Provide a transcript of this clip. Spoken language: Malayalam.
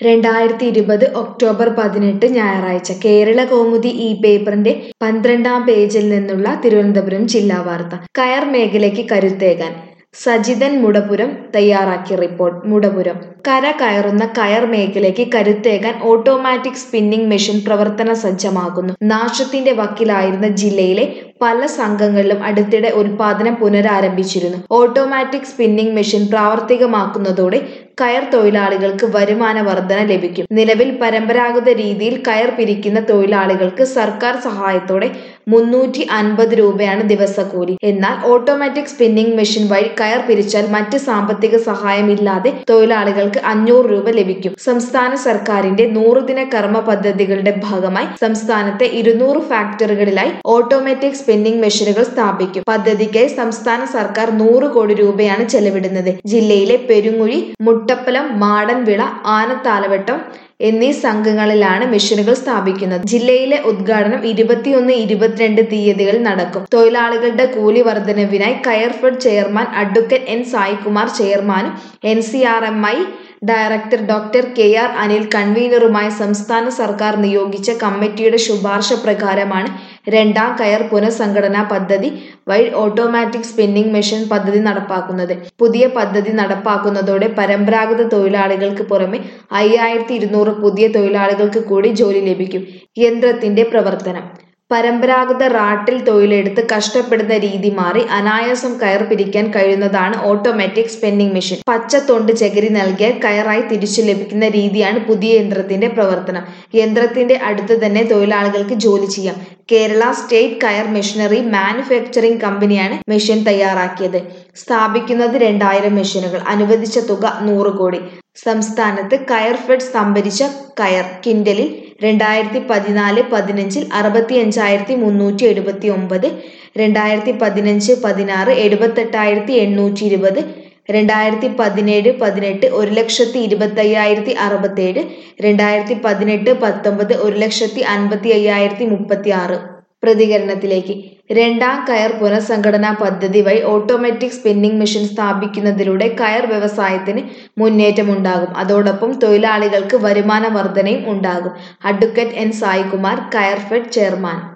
രണ്ടായിരത്തി ഇരുപത് ഒക്ടോബർ പതിനെട്ട് ഞായറാഴ്ച കേരള കൗമുദി ഈ പേപ്പറിന്റെ പന്ത്രണ്ടാം പേജിൽ നിന്നുള്ള തിരുവനന്തപുരം ജില്ലാ വാർത്ത കയർ മേഖലയ്ക്ക് കരുത്തേകാൻ സജിതൻ മുടപുരം തയ്യാറാക്കിയ റിപ്പോർട്ട് മുടപുരം കര കയറുന്ന കയർ മേഖലയ്ക്ക് കരുത്തേകാൻ ഓട്ടോമാറ്റിക് സ്പിന്നിംഗ് മെഷീൻ പ്രവർത്തന സജ്ജമാകുന്നു നാശത്തിന്റെ വക്കിലായിരുന്ന ജില്ലയിലെ പല സംഘങ്ങളിലും അടുത്തിടെ ഉൽപാദനം പുനരാരംഭിച്ചിരുന്നു ഓട്ടോമാറ്റിക് സ്പിന്നിംഗ് മെഷീൻ പ്രാവർത്തികമാക്കുന്നതോടെ കയർ തൊഴിലാളികൾക്ക് വരുമാന വർധന ലഭിക്കും നിലവിൽ പരമ്പരാഗത രീതിയിൽ കയർ പിരിക്കുന്ന തൊഴിലാളികൾക്ക് സർക്കാർ സഹായത്തോടെ മുന്നൂറ്റി അൻപത് രൂപയാണ് ദിവസക്കൂലി എന്നാൽ ഓട്ടോമാറ്റിക് സ്പിന്നിംഗ് മെഷീൻ വഴി കയർ പിരിച്ചാൽ മറ്റ് സാമ്പത്തിക സഹായമില്ലാതെ തൊഴിലാളികൾക്ക് അഞ്ഞൂറ് രൂപ ലഭിക്കും സംസ്ഥാന സർക്കാരിന്റെ നൂറുദിന കർമ്മ പദ്ധതികളുടെ ഭാഗമായി സംസ്ഥാനത്തെ ഇരുന്നൂറ് ഫാക്ടറികളിലായി ഓട്ടോമാറ്റിക് സ്പിന്നിംഗ് മെഷീനുകൾ സ്ഥാപിക്കും പദ്ധതിക്കായി സംസ്ഥാന സർക്കാർ നൂറ് കോടി രൂപയാണ് ചെലവിടുന്നത് ജില്ലയിലെ പെരുങ്ങുഴി മുട്ടപ്പലം മാടൻവിള ആനത്താലവട്ടം എന്നീ സംഘങ്ങളിലാണ് മെഷീനുകൾ സ്ഥാപിക്കുന്നത് ജില്ലയിലെ ഉദ്ഘാടനം ഇരുപത്തിയൊന്ന് ഇരുപത്തിരണ്ട് തീയതികളിൽ നടക്കും തൊഴിലാളികളുടെ കൂലി വർധനവിനായി Coirfed chairman advocate N Saikumar ചെയർമാനും N C R M I director doctor K R Anil കൺവീനറുമായി സംസ്ഥാന സർക്കാർ നിയോഗിച്ച കമ്മിറ്റിയുടെ ശുപാർശ പ്രകാരമാണ് രണ്ടാം കയർ പുനഃസംഘടനാ പദ്ധതി വഴി ഓട്ടോമാറ്റിക് സ്പിന്നിംഗ് മെഷീൻ പദ്ധതി നടപ്പാക്കുന്നത് പുതിയ പദ്ധതി നടപ്പാക്കുന്നതോടെ പരമ്പരാഗത തൊഴിലാളികൾക്ക് പുറമെ അയ്യായിരത്തി ഇരുന്നൂറ് പുതിയ തൊഴിലാളികൾക്ക് കൂടി ജോലി ലഭിക്കും യന്ത്രത്തിന്റെ പ്രവർത്തനം പരമ്പരാഗത റാട്ടിൽ തൊഴിലെടുത്ത് കഷ്ടപ്പെടുന്ന രീതി മാറി അനായാസം കയർ പിരിക്കാൻ കഴിയുന്നതാണ് ഓട്ടോമാറ്റിക് സ്പിന്നിംഗ് മെഷീൻ പച്ച തൊണ്ട് ചകിരി നൽകിയാൽ കയറായി തിരിച്ചു ലഭിക്കുന്ന രീതിയാണ് പുതിയ യന്ത്രത്തിന്റെ പ്രവർത്തനം യന്ത്രത്തിന്റെ അടുത്ത് തന്നെ തൊഴിലാളികൾക്ക് ജോലി ചെയ്യാം Kerala state coir machinery manufacturing കമ്പനിയാണ് മെഷീൻ തയ്യാറാക്കിയത് സ്ഥാപിക്കുന്നത് രണ്ടായിരം മെഷീനുകൾ അനുവദിച്ച തുക നൂറ് കോടി സംസ്ഥാനത്ത് കയർ ഫെഡ് സംഭരിച്ച കയർ കിൻഡലിൽ രണ്ടായിരത്തി പതിനാല് പതിനഞ്ചിൽ അറുപത്തി അഞ്ചായിരത്തി മുന്നൂറ്റി എഴുപത്തി ഒമ്പത് രണ്ടായിരത്തി പതിനഞ്ച് പതിനാറ് എഴുപത്തെട്ടായിരത്തി എണ്ണൂറ്റി ഇരുപത് രണ്ടായിരത്തി പതിനേഴ് പതിനെട്ട് ഒരു ലക്ഷത്തി ഇരുപത്തി അയ്യായിരത്തി അറുപത്തേഴ് രണ്ടായിരത്തി പതിനെട്ട് പത്തൊമ്പത് ഒരു ലക്ഷത്തി അൻപത്തി അയ്യായിരത്തി മുപ്പത്തി ആറ് പ്രതികരണത്തിലേക്ക് രണ്ടാം കയർ പുനഃസംഘടനാ പദ്ധതി വഴി ഓട്ടോമാറ്റിക് സ്പിന്നിംഗ് മെഷീൻ സ്ഥാപിക്കുന്നതിലൂടെ കയർ വ്യവസായത്തിന് മുന്നേറ്റമുണ്ടാകും അതോടൊപ്പം തൊഴിലാളികൾക്ക് വരുമാന വർധനയും ഉണ്ടാകും advocate N Saikumar Coirfed chairman